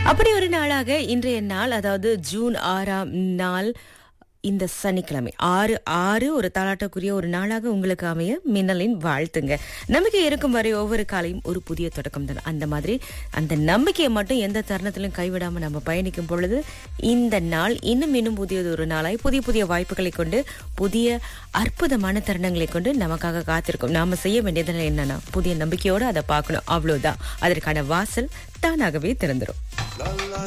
அப்படி ஒரு நாளாக இன்றைய நாள் அதாவது ஜூன் ஆறாம் நாள் இந்த சனிக்கிழமை ஆறு ஆறு ஒரு தாளாட்டக்குரிய ஒரு நாளாக உங்களுக்கு அமைய மின்னலின் வாழ்த்துங்க நம்பிக்கை இருக்கும் வரை ஒவ்வொரு காலையும் ஒரு புதிய தொடக்கம் தான் அந்த மாதிரி அந்த நம்பிக்கையை மட்டும் எந்த தருணத்திலும் கைவிடாம நம்ம பயணிக்கும் பொழுது இந்த நாள் இன்னும் இன்னும் புதியது ஒரு நாளாய் புதிய புதிய வாய்ப்புகளை கொண்டு புதிய அற்புதமான தருணங்களை கொண்டு நமக்காக காத்திருக்கும் நாம செய்ய வேண்டியது என்னன்னா புதிய நம்பிக்கையோட அதை பார்க்கணும் அவ்வளவுதான் அதற்கான வாசல் தானாகவே திறந்துரும்